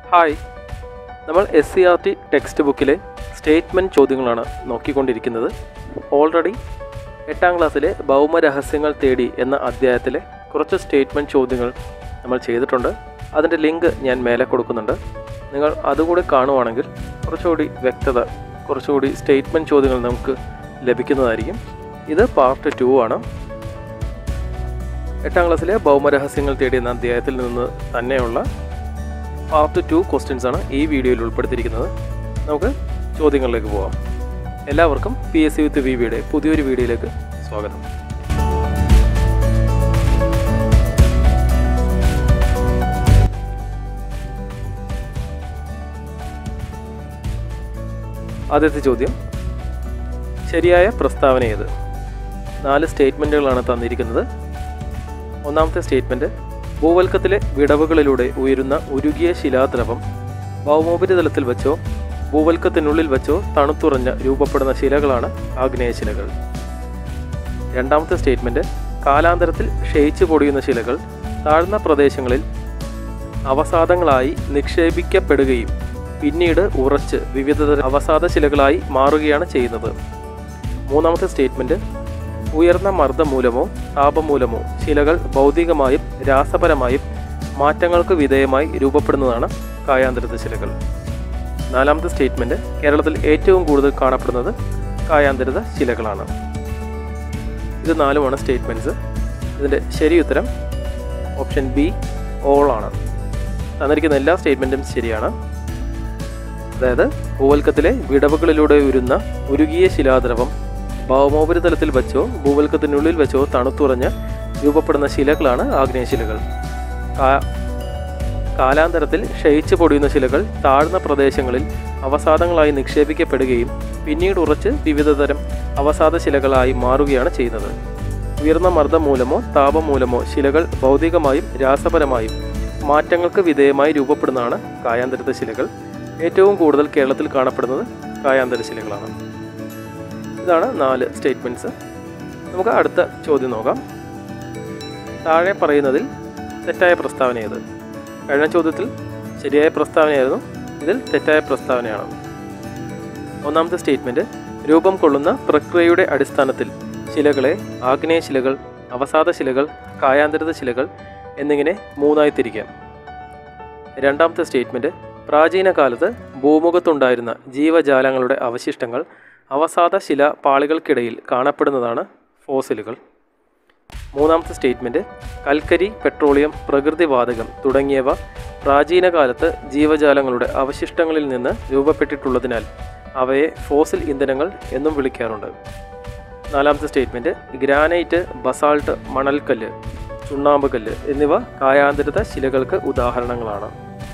hi നമ്മൾ S C R T text ബുക്കിലെ statement ചോദ്യങ്ങളാണ് നോക്കിക്കൊണ്ടിരിക്കുന്നത് ഓൾറെഡി എട്ടാം ക്ലാസ്സിലെ ഭൗമരഹസ്യങ്ങൾ തേടി എന്ന അധ്യായത്തിലെ കുറച്ച് സ്റ്റേറ്റ്മെൻറ്റ് ചോദ്യങ്ങൾ നമ്മൾ ചെയ്തിട്ടുണ്ട് അതിൻ്റെ ലിങ്ക് ഞാൻ മേലെ കൊടുക്കുന്നുണ്ട് നിങ്ങൾ അതുകൂടി കാണുവാണെങ്കിൽ കുറച്ചുകൂടി വ്യക്തത കുറച്ചുകൂടി സ്റ്റേറ്റ്മെൻറ്റ് ചോദ്യങ്ങൾ നമുക്ക് ലഭിക്കുന്നതായിരിക്കും ഇത് പാർട്ട് ടു ആണ് എട്ടാം ക്ലാസ്സിലെ ഭൗമരഹസ്യങ്ങൾ തേടി എന്ന അധ്യായത്തിൽ നിന്ന് തന്നെയുള്ള പാർട്ട് ടു ക്വസ്റ്റ്യൻസ് ആണ് ഈ വീഡിയോയിൽ ഉൾപ്പെടുത്തിയിരിക്കുന്നത് നമുക്ക് ചോദ്യങ്ങളിലേക്ക് പോകാം എല്ലാവർക്കും P S C with V വിയുടെ പുതിയൊരു വീഡിയോയിലേക്ക് സ്വാഗതം ആദ്യത്തെ ചോദ്യം ശരിയായ പ്രസ്താവന ഏത് നാല് സ്റ്റേറ്റ്മെൻറ്റുകളാണ് തന്നിരിക്കുന്നത് ഒന്നാമത്തെ സ്റ്റേറ്റ്മെൻറ്റ് ഭൂവൽക്കത്തിലെ വിടവുകളിലൂടെ ഉയരുന്ന ഉരുകിയ ശിലാദ്രവം ഭൗമോപരിതലത്തിൽ വെച്ചോ ഭൂവൽക്കത്തിനുള്ളിൽ വെച്ചോ തണുത്തുറഞ്ഞ് രൂപപ്പെടുന്ന ശിലകളാണ് ആഗ്നേയശിലകൾ രണ്ടാമത്തെ സ്റ്റേറ്റ്മെൻറ്റ് കാലാന്തരത്തിൽ ക്ഷയിച്ചു പൊടിയുന്ന ശിലകൾ താഴ്ന്ന പ്രദേശങ്ങളിൽ അവസാദങ്ങളായി നിക്ഷേപിക്കപ്പെടുകയും പിന്നീട് ഉറച്ച് വിവിധതര അവസാദ ശിലകളായി മാറുകയാണ് ചെയ്യുന്നത് മൂന്നാമത്തെ സ്റ്റേറ്റ്മെൻറ്റ് ഉയർന്ന മർദ്ദം മൂലമോ താപം മൂലമോ ശിലകൾ ഭൗതികമായും രാസപരമായും മാറ്റങ്ങൾക്ക് വിധേയമായി രൂപപ്പെടുന്നതാണ് കായാന്തരിത ശിലകൾ നാലാമത്തെ സ്റ്റേറ്റ്മെൻറ്റ് കേരളത്തിൽ ഏറ്റവും കൂടുതൽ കാണപ്പെടുന്നത് കായാന്തരിത ശിലകളാണ് ഇത് നാലുമാണ് സ്റ്റേറ്റ്മെൻറ്റ്സ് ഇതിൻ്റെ ശരി ഉത്തരം ഓപ്ഷൻ ബി ഓൾ ആണ് തന്നിരിക്കുന്ന എല്ലാ സ്റ്റേറ്റ്മെൻറ്റും ശരിയാണ് അതായത് ഭൂവൽക്കത്തിലെ വിടവുകളിലൂടെ ഉരുന്ന ഉരുകിയ ശിലാദ്രവം ഭൗമോപരിതലത്തിൽ വെച്ചോ ഭൂവൽക്കത്തിനുള്ളിൽ വെച്ചോ തണുത്തുറഞ്ഞ് രൂപപ്പെടുന്ന ശിലകളാണ് ആഗ്നേയശിലകൾ കാ- കാലാന്തരത്തിൽ ക്ഷയിച്ചു പൊടിയുന്ന ശിലകൾ താഴ്ന്ന പ്രദേശങ്ങളിൽ അവസാദങ്ങളായി നിക്ഷേപിക്കപ്പെടുകയും പിന്നീട് ഉറച്ച് വിവിധതരം അവസാദ ശിലകളായി മാറുകയാണ് ചെയ്യുന്നത് ഉയർന്ന മർദ്ദം മൂലമോ താപം മൂലമോ ശിലകൾ ഭൗതികമായും രാസപരമായും മാറ്റങ്ങൾക്ക് വിധേയമായി രൂപപ്പെടുന്നതാണ് കായാന്തരിത ശിലകൾ ഏറ്റവും കൂടുതൽ കേരളത്തിൽ കാണപ്പെടുന്നത് കായാന്തര ശിലകളാണ് ഇതാണ് നാല് സ്റ്റേറ്റ്മെൻറ്റ്സ് നമുക്ക് അടുത്ത ചോദ്യം നോക്കാം താഴെ പറയുന്നതിൽ തെറ്റായ പ്രസ്താവന ഏത് കഴിഞ്ഞ ചോദ്യത്തിൽ ശരിയായ പ്രസ്താവനയായിരുന്നു ഇതിൽ തെറ്റായ പ്രസ്താവനയാണ് ഒന്നാമത്തെ സ്റ്റേറ്റ്മെൻറ്റ് രൂപം കൊള്ളുന്ന പ്രക്രിയയുടെ അടിസ്ഥാനത്തിൽ ശിലകളെ ആഗ്നേയ ശിലകൾ അവസാദ ശിലകൾ കായാന്തരിത ശിലകൾ എന്നിങ്ങനെ മൂന്നായി തിരിക്കാം രണ്ടാമത്തെ സ്റ്റേറ്റ്മെൻറ്റ് പ്രാചീന കാലത്ത് ഭൂമുഖത്തുണ്ടായിരുന്ന ജീവജാലങ്ങളുടെ അവശിഷ്ടങ്ങൾ അവസാദ ശില പാളികൾക്കിടയിൽ കാണപ്പെടുന്നതാണ് ഫോസിലുകൾ മൂന്നാമത്തെ സ്റ്റേറ്റ്മെൻറ്റ് കൽക്കരി പെട്രോളിയം പ്രകൃതിവാതകം തുടങ്ങിയവ പ്രാചീന കാലത്ത് ജീവജാലങ്ങളുടെ അവശിഷ്ടങ്ങളിൽ നിന്ന് രൂപപ്പെട്ടിട്ടുള്ളതിനാൽ അവയെ ഫോസിൽ ഇന്ധനങ്ങൾ എന്നും വിളിക്കാറുണ്ട് നാലാമത്തെ സ്റ്റേറ്റ്മെൻറ്റ് ഗ്രാനൈറ്റ് ബസാൾട്ട് മണൽക്കല്ല് ചുണ്ണാമ്പുകല്ല് എന്നിവ കായാന്തരിത ശിലകൾക്ക് ഉദാഹരണങ്ങളാണ്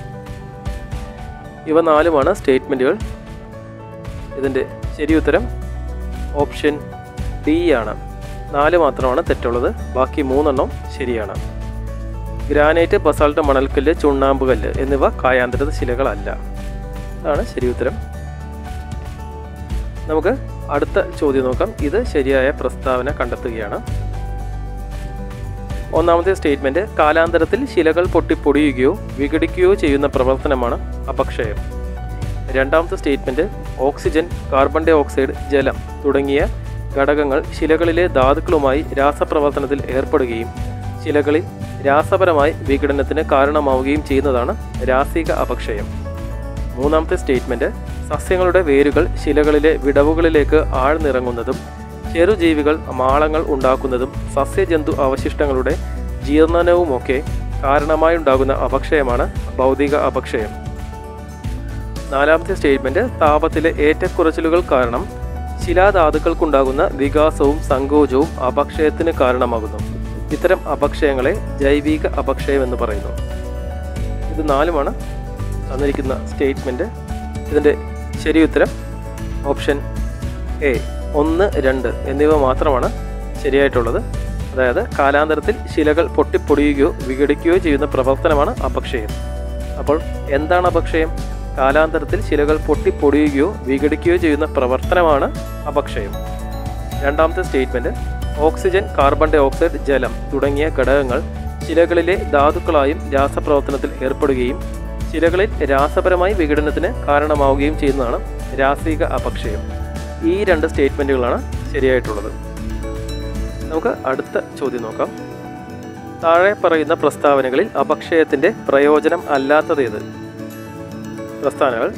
ഇവ നാലുമാണ് സ്റ്റേറ്റ്മെൻറ്റുകൾ ഇതിൻ്റെ ശരിയുത്തരം ഓപ്ഷൻ ഡി ആണ് നാല് മാത്രമാണ് തെറ്റുള്ളത് ബാക്കി മൂന്നെണ്ണം ശരിയാണ് ഗ്രാനൈറ്റ് ബസാൾട്ട് മണൽക്കല്ല് ചുണ്ണാമ്പുകല്ല് എന്നിവ കായാന്തരിത ശിലകളല്ല അതാണ് ശരിയുത്തരം നമുക്ക് അടുത്ത ചോദ്യം നോക്കാം ഇത് ശരിയായ പ്രസ്താവന കണ്ടെത്തുകയാണ് ഒന്നാമത്തെ സ്റ്റേറ്റ്മെന്റ് കാലാന്തരത്തിൽ ശിലകൾ പൊട്ടിപ്പൊടിയുകയോ വിഘടിക്കുകയോ ചെയ്യുന്ന പ്രവർത്തനമാണ് അപക്ഷയം രണ്ടാമത്തെ statement oxygen carbon dioxide ജലം തുടങ്ങിയ ഘടകങ്ങൾ ശിലകളിലെ ധാതുക്കളുമായി രാസപ്രവർത്തനത്തിൽ ഏർപ്പെടുകയും ശിലകളിൽ രാസപരമായി വിഘടനത്തിന് കാരണമാവുകയും ചെയ്യുന്നതാണ് രാസിക അപക്ഷയം മൂന്നാമത്തെ സ്റ്റേറ്റ്മെന്റ് സസ്യങ്ങളുടെ വേരുകൾ ശിലകളിലെ വിടവുകളിലേക്ക് ആഴ്ന്നിറങ്ങുന്നതും ചെറുജീവികൾ മാളങ്ങൾ ഉണ്ടാക്കുന്നതും സസ്യജന്തു അവശിഷ്ടങ്ങളുടെ ജീർണനവുമൊക്കെ കാരണമായുണ്ടാകുന്ന അപക്ഷയമാണ് ഭൗതിക അപക്ഷയം നാലാമത്തെ സ്റ്റേറ്റ്മെന്റ് താപത്തിലെ ഏറ്റക്കുറച്ചിലുകൾ കാരണം ശിലാധാതുക്കൾക്കുണ്ടാകുന്ന വികാസവും സങ്കോചവും അപക്ഷയത്തിന് കാരണമാകുന്നു ഇത്തരം അപക്ഷയങ്ങളെ ജൈവിക അപക്ഷയം എന്ന് പറയുന്നു ഇത് നാലുമാണ് തന്നിരിക്കുന്ന സ്റ്റേറ്റ്മെന്റ് ഇതിൻ്റെ ശരിയുത്തരം ഓപ്ഷൻ എ ഒന്ന് രണ്ട് എന്നിവ മാത്രമാണ് ശരിയായിട്ടുള്ളത് അതായത് കാലാന്തരത്തിൽ ശിലകൾ പൊട്ടിപ്പൊടിയുകയോ വിഘടിക്കുകയോ ചെയ്യുന്ന പ്രവർത്തനമാണ് അപക്ഷയം അപ്പോൾ എന്താണ് അപക്ഷയം കാലാന്തരത്തിൽ ശിലകൾ പൊട്ടിപ്പൊടിയുകയോ വിഘടിക്കുകയോ ചെയ്യുന്ന പ്രവർത്തനമാണ് അപക്ഷയം രണ്ടാമത്തെ statement oxygen carbon dioxide ജലം തുടങ്ങിയ ഘടകങ്ങൾ ശിലകളിലെ ധാതുക്കളായും രാസപ്രവർത്തനത്തിൽ ഏർപ്പെടുകയും ശിലകളിൽ രാസപരമായി വിഘടനത്തിന് കാരണമാവുകയും ചെയ്യുന്നതാണ് രാസിക അപക്ഷയം ഈ രണ്ട് സ്റ്റേറ്റ്മെൻറ്റുകളാണ് ശരിയായിട്ടുള്ളത് നമുക്ക് അടുത്ത ചോദ്യം നോക്കാം താഴെ പറയുന്ന പ്രസ്താവനകളിൽ അപക്ഷയത്തിൻ്റെ പ്രയോജനം അല്ലാത്തതേത് പ്രസ്താവനകൾ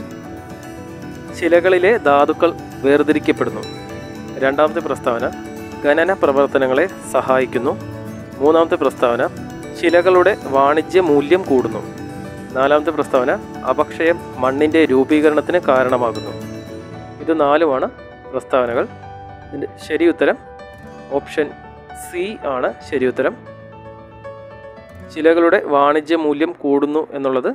ശിലകളിലെ ധാതുക്കൾ വേർതിരിക്കപ്പെടുന്നു രണ്ടാമത്തെ പ്രസ്താവന ഖനന പ്രവർത്തനങ്ങളെ സഹായിക്കുന്നു മൂന്നാമത്തെ പ്രസ്താവന ശിലകളുടെ വാണിജ്യ മൂല്യം കൂടുന്നു നാലാമത്തെ പ്രസ്താവന അപക്ഷയം മണ്ണിൻ്റെ രൂപീകരണത്തിന് കാരണമാകുന്നു ഇത് നാലുമാണ് പ്രസ്താവനകൾ ഇതിൻ്റെ ശരി ഉത്തരം ഓപ്ഷൻ സി ആണ് ശരി ഉത്തരം ശിലകളുടെ വാണിജ്യ മൂല്യം കൂടുന്നു എന്നുള്ളത്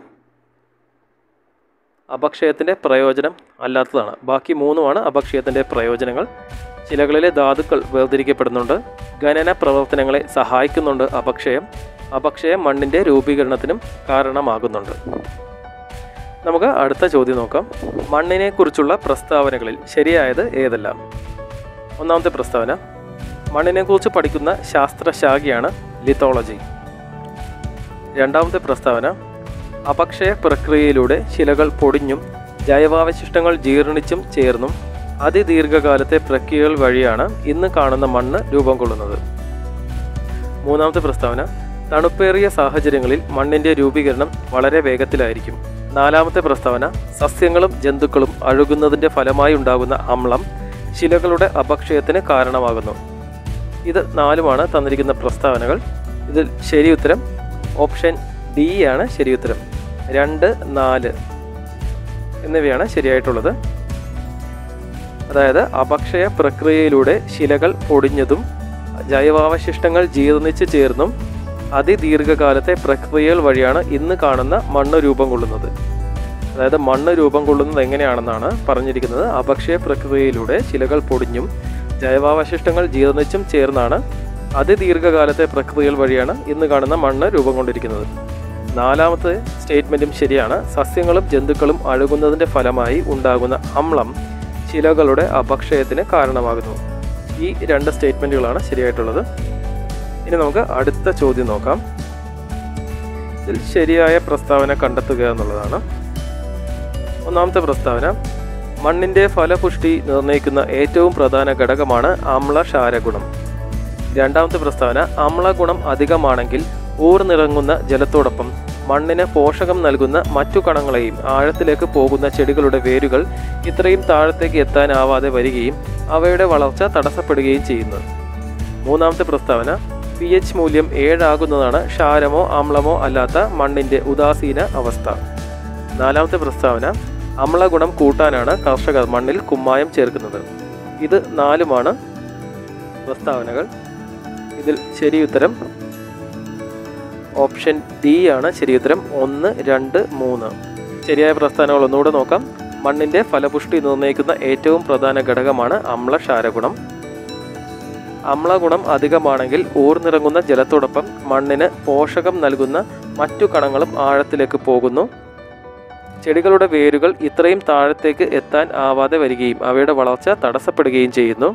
അപക്ഷയത്തിൻ്റെ പ്രയോജനം അല്ലാത്തതാണ് ബാക്കി മൂന്നുമാണ് അപക്ഷയത്തിൻ്റെ പ്രയോജനങ്ങൾ ശിലകളിലെ ധാതുക്കൾ വേർതിരിക്കപ്പെടുന്നുണ്ട് ഖനന പ്രവർത്തനങ്ങളെ സഹായിക്കുന്നുണ്ട് അപക്ഷയം അപക്ഷയം മണ്ണിൻ്റെ രൂപീകരണത്തിനും കാരണമാകുന്നുണ്ട് നമുക്ക് അടുത്ത ചോദ്യം നോക്കാം മണ്ണിനെ കുറിച്ചുള്ള പ്രസ്താവനകളിൽ ശരിയായത് ഏതെല്ലാം ഒന്നാമത്തെ പ്രസ്താവന മണ്ണിനെക്കുറിച്ച് പഠിക്കുന്ന ശാസ്ത്രശാഖയാണ് ലിത്തോളജി രണ്ടാമത്തെ പ്രസ്താവന അപക്ഷയ പ്രക്രിയയിലൂടെ ശിലകൾ പൊടിഞ്ഞും ജൈവാവശിഷ്ടങ്ങൾ ജീർണിച്ചും ചേർന്നും അതിദീർഘകാലത്തെ പ്രക്രിയകൾ വഴിയാണ് ഇന്ന് കാണുന്ന മണ്ണ് രൂപം കൊള്ളുന്നത് മൂന്നാമത്തെ പ്രസ്താവന തണുപ്പേറിയ സാഹചര്യങ്ങളിൽ മണ്ണിന്റെ രൂപീകരണം വളരെ വേഗത്തിലായിരിക്കും നാലാമത്തെ പ്രസ്താവന സസ്യങ്ങളും ജന്തുക്കളും അഴുകുന്നതിന്റെ ഫലമായി ഉണ്ടാകുന്ന അമ്ലം ശിലകളുടെ അപക്ഷയത്തിന് കാരണമാകുന്നു ഇത് നാലുമാണ് തന്നിരിക്കുന്ന പ്രസ്താവനകൾ ഇതിൽ ശരി ഉത്തരം ഓപ്ഷൻ ഡി ആണ് ശരി ഉത്തരം രണ്ട് നാല് എന്നിവയാണ് ശരിയായിട്ടുള്ളത് അതായത് അപക്ഷയ പ്രക്രിയയിലൂടെ ശിലകൾ പൊടിഞ്ഞതും ജൈവാവശിഷ്ടങ്ങൾ ജീർണിച്ച് ചേർന്നും അതിദീർഘകാലത്തെ പ്രക്രിയകൾ വഴിയാണ് ഇന്ന് കാണുന്ന മണ്ണ് രൂപം കൊള്ളുന്നത് അതായത് മണ്ണ് രൂപം കൊള്ളുന്നത് എങ്ങനെയാണെന്നാണ് പറഞ്ഞിരിക്കുന്നത് അപക്ഷയ പ്രക്രിയയിലൂടെ ശിലകൾ പൊടിഞ്ഞും ജൈവാവശിഷ്ടങ്ങൾ ജീർണിച്ചും ചേർന്നാണ് അതിദീർഘകാലത്തെ പ്രക്രിയകൾ വഴിയാണ് ഇന്ന് കാണുന്ന മണ്ണ് രൂപം കൊണ്ടിരിക്കുന്നത് നാലാമത്തെ സ്റ്റേറ്റ്മെൻറ്റും ശരിയാണ് സസ്യങ്ങളും ജന്തുക്കളും അഴുകുന്നതിൻ്റെ ഫലമായി ഉണ്ടാകുന്ന അമ്ലം ശിലകളുടെ അപക്ഷയത്തിന് കാരണമാകുന്നു ഈ രണ്ട് സ്റ്റേറ്റ്മെൻറ്റുകളാണ് ശരിയായിട്ടുള്ളത് ഇനി നമുക്ക് അടുത്ത ചോദ്യം നോക്കാം ഇതിൽ ശരിയായ പ്രസ്താവന കണ്ടെത്തുക എന്നുള്ളതാണ് ഒന്നാമത്തെ പ്രസ്താവന മണ്ണിൻ്റെ ഫലപുഷ്ടി നിർണ്ണയിക്കുന്ന ഏറ്റവും പ്രധാന ഘടകമാണ് അമ്ലക്ഷാരഗുണം രണ്ടാമത്തെ പ്രസ്താവന അമ്ലഗുണം അധികമാണെങ്കിൽ ഊർന്നിറങ്ങുന്ന ജലത്തോടൊപ്പം മണ്ണിന് പോഷകം നൽകുന്ന മറ്റു കണങ്ങളെയും ആഴത്തിലേക്ക് പോകുന്ന ചെടികളുടെ വേരുകൾ ഇത്രയും താഴത്തേക്ക് എത്താനാവാതെ വരികയും അവയുടെ വളർച്ച തടസ്സപ്പെടുകയും ചെയ്യുന്നു മൂന്നാമത്തെ പ്രസ്താവന പി എച്ച് മൂല്യം ഏഴാകുന്നതാണ് ക്ഷാരമോ അമ്ലമോ അല്ലാത്ത മണ്ണിൻ്റെ ഉദാസീന അവസ്ഥ നാലാമത്തെ പ്രസ്താവന അമ്ലഗുണം കൂട്ടാനാണ് കർഷകർ മണ്ണിൽ കുമ്മായം ചേർക്കുന്നത് ഇത് നാലുമാണ് പ്രസ്താവനകൾ ഇതിൽ ശരി ഉത്തരം ഓപ്ഷൻ ഡി ആണ് ശരി ഉത്തരം ഒന്ന് രണ്ട് മൂന്ന് ശരിയായ പ്രസ്താവനകൾ ഒന്നുകൂടെ നോക്കാം മണ്ണിൻ്റെ ഫലപുഷ്ടി നിർണ്ണയിക്കുന്ന ഏറ്റവും പ്രധാന ഘടകമാണ് അമ്ലക്ഷാരഗുണം അമ്ലഗുണം അധികമാണെങ്കിൽ ഊർന്നിറങ്ങുന്ന ജലത്തോടൊപ്പം മണ്ണിന് പോഷകം നൽകുന്ന മറ്റു കണങ്ങളും ആഴത്തിലേക്ക് പോകുന്നു ചെടികളുടെ വേരുകൾ ഇത്രയും താഴത്തേക്ക് എത്താൻ ആവാതെ വരികയും അവയുടെ വളർച്ച തടസ്സപ്പെടുകയും ചെയ്യുന്നു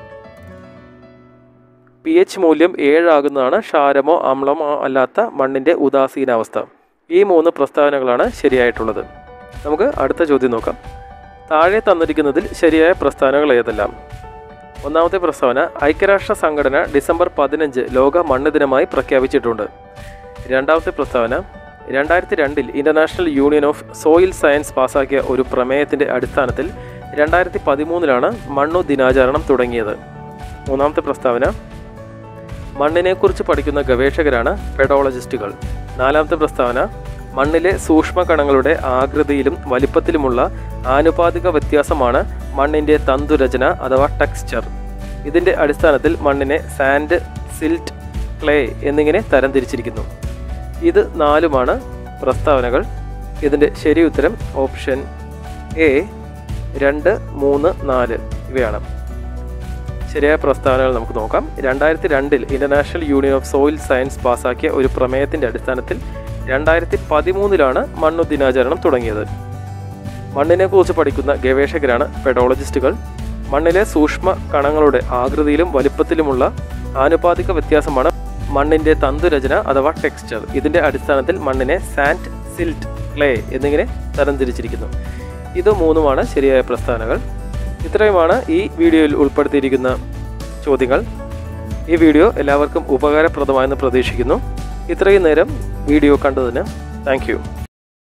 പി എച്ച് മൂല്യം ഏഴാകുന്നതാണ് ക്ഷാരമോ അമ്ലമോ അല്ലാത്ത മണ്ണിൻ്റെ ഉദാസീനാവസ്ഥ ഈ മൂന്ന് പ്രസ്താവനകളാണ് ശരിയായിട്ടുള്ളത് നമുക്ക് അടുത്ത ചോദ്യം നോക്കാം താഴെ തന്നിരിക്കുന്നതിൽ ശരിയായ പ്രസ്താവനകൾ ഏതെല്ലാം ഒന്നാമത്തെ പ്രസ്താവന ഐക്യരാഷ്ട്ര സംഘടന ഡിസംബർ പതിനഞ്ച് ലോക മണ്ണ് ദിനമായി പ്രഖ്യാപിച്ചിട്ടുണ്ട് രണ്ടാമത്തെ പ്രസ്താവന രണ്ടായിരത്തി രണ്ടിൽ international union of soil science പാസാക്കിയ ഒരു പ്രമേയത്തിൻ്റെ അടിസ്ഥാനത്തിൽ രണ്ടായിരത്തി പതിമൂന്നിലാണ് മണ്ണു ദിനാചരണം തുടങ്ങിയത് മൂന്നാമത്തെ പ്രസ്താവന മണ്ണിനെക്കുറിച്ച് പഠിക്കുന്ന ഗവേഷകരാണ് പെഡോളജിസ്റ്റുകൾ നാലാമത്തെ പ്രസ്താവന മണ്ണിലെ സൂക്ഷ്മകണങ്ങളുടെ ആകൃതിയിലും വലിപ്പത്തിലുമുള്ള ആനുപാതിക വ്യത്യാസമാണ് മണ്ണിൻ്റെ തന്തുരചന അഥവാ ടെക്സ്ചർ ഇതിൻ്റെ അടിസ്ഥാനത്തിൽ മണ്ണിനെ സാൻഡ് സിൽറ്റ് ക്ലേ എന്നിങ്ങനെ തരംതിരിച്ചിരിക്കുന്നു ഇത് നാലുമാണ് പ്രസ്താവനകൾ ഇതിൻ്റെ ശരി ഉത്തരം ഓപ്ഷൻ എ രണ്ട് മൂന്ന് നാല് ഇവയാണ് ശരിയായ പ്രസ്താവനകൾ നമുക്ക് നോക്കാം രണ്ടായിരത്തി രണ്ടിൽ international union of soil science പാസാക്കിയ ഒരു പ്രമേയത്തിൻ്റെ അടിസ്ഥാനത്തിൽ രണ്ടായിരത്തി പതിമൂന്നിലാണ് മണ്ണു ദിനാചരണം തുടങ്ങിയത് മണ്ണിനെക്കുറിച്ച് പഠിക്കുന്ന ഗവേഷകരാണ് പെഡോളജിസ്റ്റുകൾ മണ്ണിലെ സൂക്ഷ്മ കണങ്ങളുടെ ആകൃതിയിലും വലിപ്പത്തിലുമുള്ള ആനുപാതിക വ്യത്യാസമാണ് മണ്ണിൻ്റെ തന്തുരചന അഥവാ ടെക്സ്ചർ ഇതിൻ്റെ അടിസ്ഥാനത്തിൽ മണ്ണിനെ സാൻഡ് സിൽറ്റ് ക്ലേ എന്നിങ്ങനെ തരംതിരിച്ചിരിക്കുന്നു ഇത് മൂന്നുമാണ് ശരിയായ പ്രസ്താവനകൾ ഇത്രയുമാണ് ഈ വീഡിയോയിൽ ഉൾപ്പെടുത്തിയിരിക്കുന്ന ചോദ്യങ്ങൾ ഈ വീഡിയോ എല്ലാവർക്കും ഉപകാരപ്രദമായെന്ന് പ്രതീക്ഷിക്കുന്നു ഇത്രയും നേരം വീഡിയോ കണ്ടതിന് താങ്ക്